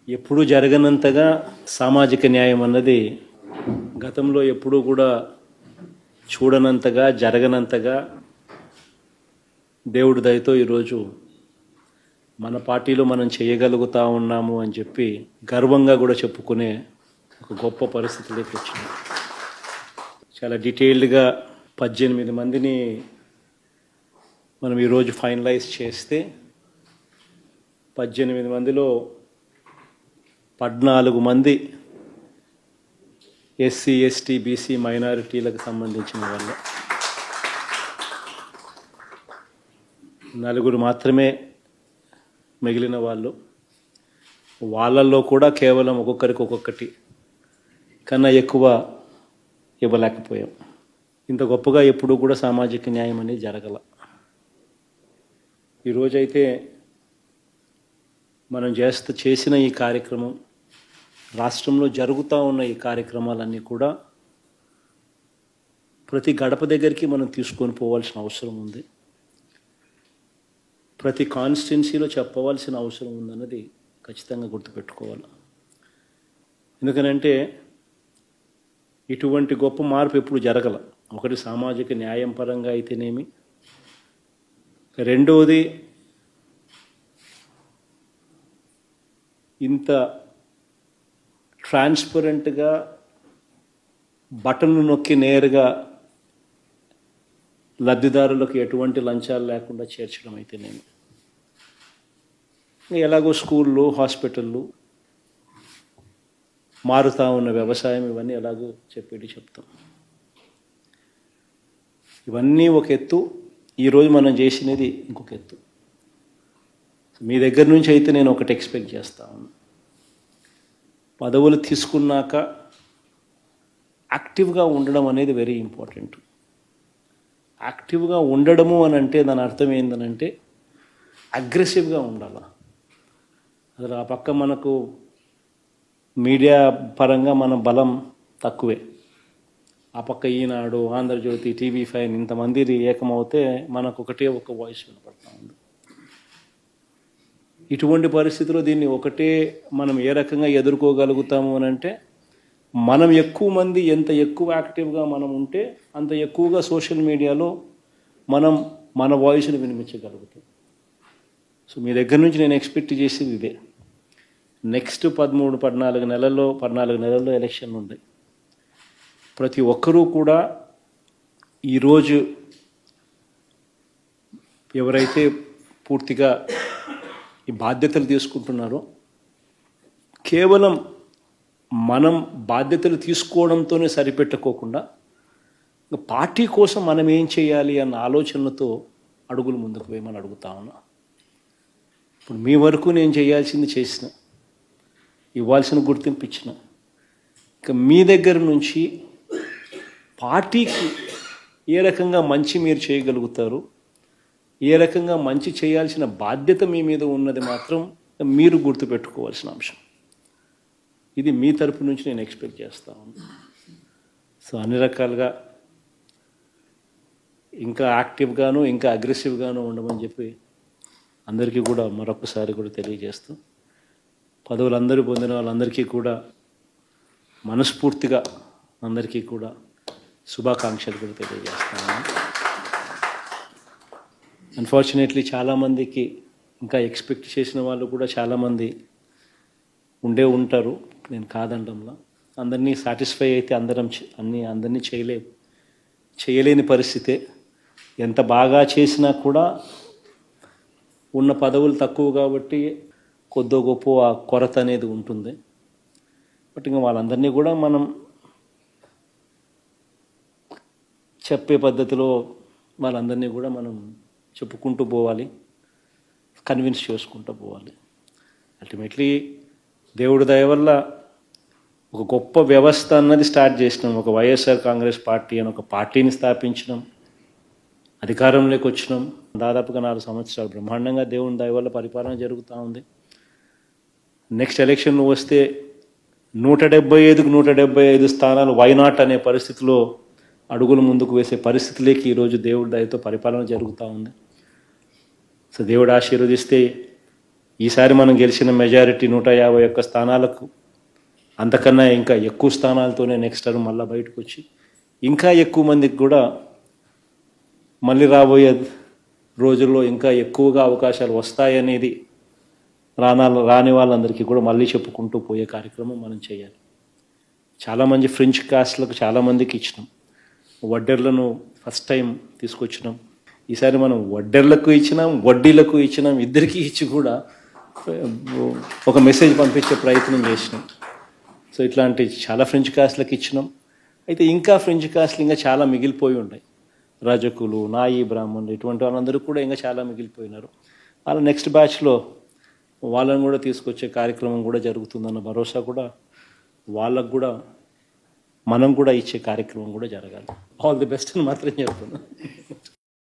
ఎప్పుడూ జరగనంతగా సామాజిక న్యాయం అన్నది గతంలో ఎప్పుడూ కూడా చూడనంతగా జరగనంతగా దేవుడి దయతో ఈరోజు మన పార్టీలో మనం చేయగలుగుతా ఉన్నాము అని చెప్పి గర్వంగా కూడా చెప్పుకునే ఒక గొప్ప పరిస్థితిలోకి వచ్చింది చాలా డీటెయిల్డ్గా పద్దెనిమిది మందిని మనం ఈరోజు ఫైనలైజ్ చేస్తే పద్దెనిమిది మందిలో పద్నాలుగు మంది ఎస్సీ ఎస్టీ బీసీ మైనారిటీలకు సంబంధించిన వాళ్ళు నలుగురు మాత్రమే మిగిలిన వాళ్ళు వాళ్ళల్లో కూడా కేవలం ఒక్కొక్కరికి ఒక్కొక్కటి కన్నా ఎక్కువ ఇవ్వలేకపోయాం ఇంత గొప్పగా ఎప్పుడూ కూడా సామాజిక న్యాయం అనేది జరగల ఈరోజైతే మనం చేస్తూ చేసిన ఈ కార్యక్రమం రాష్ట్రంలో జరుగుతూ ఉన్న ఈ కార్యక్రమాలన్నీ కూడా ప్రతి గడప దగ్గరికి మనం తీసుకొని పోవాల్సిన అవసరం ఉంది ప్రతి కాన్స్టిట్యున్సీలో చెప్పవలసిన అవసరం ఉందన్నది ఖచ్చితంగా గుర్తుపెట్టుకోవాలి ఎందుకనంటే ఇటువంటి గొప్ప మార్పు ఎప్పుడు జరగల ఒకటి సామాజిక న్యాయం పరంగా అయితేనేమి రెండవది ఇంత ట్రాన్స్పరెంట్గా బటన్లు నొక్కి నేరుగా లబ్ధిదారులకు ఎటువంటి లంచాలు లేకుండా చేర్చడం అయితేనేమి ఎలాగో స్కూళ్ళు హాస్పిటళ్ళు మారుతా ఉన్న వ్యవసాయం ఇవన్నీ ఎలాగో చెప్పేటి చెప్తాం ఇవన్నీ ఒక ఎత్తు ఈరోజు మనం చేసినది ఇంకొక ఎత్తు మీ దగ్గర నుంచి అయితే నేను ఒకటి ఎక్స్పెక్ట్ చేస్తాను పదవులు తీసుకున్నాక యాక్టివ్గా ఉండడం అనేది వెరీ ఇంపార్టెంట్ యాక్టివ్గా ఉండడము అని అంటే దాని అర్థం ఏంటనంటే అగ్రెసివ్గా ఉండాలి అసలు ఆ పక్క మనకు మీడియా పరంగా మన బలం తక్కువే ఆ పక్క ఈనాడు ఆంధ్రజ్యోతి టీవీ ఫైవ్ ఇంతమంది ఏకమవుతే మనకు ఒకటే ఒక వాయిస్ వినపడతా ఉంది ఇటువంటి పరిస్థితిలో దీన్ని ఒకటే మనం ఏ రకంగా ఎదుర్కోగలుగుతాము అని అంటే మనం ఎక్కువ మంది ఎంత ఎక్కువ యాక్టివ్గా మనం ఉంటే అంత ఎక్కువగా సోషల్ మీడియాలో మనం మన వాయిస్ని వినిపించగలుగుతాం సో మీ దగ్గర నుంచి నేను ఎక్స్పెక్ట్ చేసేది ఇదే నెక్స్ట్ పదమూడు పద్నాలుగు నెలల్లో పద్నాలుగు నెలల్లో ఎలక్షన్లు ఉంటాయి ప్రతి ఒక్కరూ కూడా ఈరోజు ఎవరైతే పూర్తిగా ఈ బాధ్యతలు తీసుకుంటున్నారో కేవలం మనం బాధ్యతలు తీసుకోవడంతోనే సరిపెట్టుకోకుండా ఇంకా పార్టీ కోసం మనం ఏం చేయాలి అన్న ఆలోచనలతో అడుగులు ముందుకు వేయమని అడుగుతా ఉన్నా ఇప్పుడు మీ వరకు నేను చేయాల్సింది చేసిన ఇవ్వాల్సిన గుర్తింపు ఇచ్చిన ఇక మీ దగ్గర నుంచి పార్టీకి ఏ రకంగా మంచి మీరు చేయగలుగుతారు ఏ రకంగా మంచి చేయాల్సిన బాధ్యత మీ మీద ఉన్నది మాత్రం మీరు గుర్తుపెట్టుకోవాల్సిన అంశం ఇది మీ తరపు నుంచి నేను ఎక్స్పెక్ట్ చేస్తాను సో అన్ని రకాలుగా ఇంకా యాక్టివ్గాను ఇంకా అగ్రెసివ్గాను ఉండమని చెప్పి అందరికీ కూడా మరొకసారి కూడా తెలియజేస్తూ పదవులు అందరూ పొందిన వాళ్ళందరికీ కూడా మనస్ఫూర్తిగా అందరికీ కూడా శుభాకాంక్షలు కూడా తెలియజేస్తాను అన్ఫార్చునేట్లీ చాలామందికి ఇంకా ఎక్స్పెక్ట్ చేసిన వాళ్ళు కూడా చాలామంది ఉండే ఉంటారు నేను కాదండంలో అందరినీ సాటిస్ఫై అయితే అందరం చే- అన్ని అందరినీ చేయలే చేయలేని పరిస్థితే ఎంత బాగా చేసినా కూడా ఉన్న పదవులు తక్కువ కాబట్టి కొద్దో గొప్ప ఆ కొరత అనేది ఉంటుంది బట్ ఇంకా వాళ్ళందరినీ కూడా మనం చెప్పే పద్ధతిలో వాళ్ళందరినీ కూడా మనం చెప్పుకుంటూ పోవాలి కన్విన్స్ చేసుకుంటూ పోవాలి అల్టిమేట్లీ దేవుడి దయ వల్ల ఒక గొప్ప వ్యవస్థ అన్నది స్టార్ట్ చేసినాం ఒక వైఎస్ఆర్ కాంగ్రెస్ పార్టీ అని ఒక పార్టీని స్థాపించినాం అధికారంలోకి వచ్చినాం దాదాపుగా నాలుగు సంవత్సరాలు బ్రహ్మాండంగా దేవుని దయ వల్ల పరిపాలన జరుగుతూ ఉంది నెక్స్ట్ ఎలక్షన్ వస్తే నూట డెబ్బై ఐదుకు నూట డెబ్బై ఐదు స్థానాలు వైనాట్ అనే పరిస్థితిలో అడుగులు ముందుకు వేసే పరిస్థితిలోకి ఈరోజు దేవుడి దయతో పరిపాలన జరుగుతూ ఉంది సో దేవుడు ఆశీర్వదిస్తే ఈసారి మనం గెలిచిన మెజారిటీ నూట యాభై ఒక్క స్థానాలకు అంతకన్నా ఇంకా ఎక్కువ స్థానాలతోనే నెక్స్ట్ టర్మ్ మళ్ళీ బయటకు వచ్చి ఇంకా ఎక్కువ మందికి కూడా మళ్ళీ రాబోయే రోజుల్లో ఇంకా ఎక్కువగా అవకాశాలు వస్తాయనేది రానా రాని వాళ్ళందరికీ కూడా మళ్ళీ చెప్పుకుంటూ పోయే కార్యక్రమం మనం చేయాలి చాలామంది ఫ్రెంచ్ కాస్ట్లకు చాలామందికి ఇచ్చినాం వడ్డెర్లను ఫస్ట్ టైం తీసుకొచ్చినాం ఈసారి మనం వడ్డెర్లకు ఇచ్చినాం వడ్డీలకు ఇచ్చినాం ఇద్దరికీ ఇచ్చి కూడా ఒక మెసేజ్ పంపించే ప్రయత్నం చేసినాం సో ఇట్లాంటి చాలా ఫ్రెంచ్ కాస్ట్లకు ఇచ్చినాం అయితే ఇంకా ఫ్రెంచ్ కాస్ట్లు ఇంకా చాలా మిగిలిపోయి ఉన్నాయి రజకులు నాయి బ్రాహ్మణులు ఇటువంటి వాళ్ళందరూ కూడా ఇంకా చాలా మిగిలిపోయినారు వాళ్ళ నెక్స్ట్ బ్యాచ్లో వాళ్ళని కూడా తీసుకొచ్చే కార్యక్రమం కూడా జరుగుతుందన్న భరోసా కూడా వాళ్ళకు కూడా మనం కూడా ఇచ్చే కార్యక్రమం కూడా జరగాలి ఆల్ ది బెస్ట్ అని మాత్రం చెప్తున్నా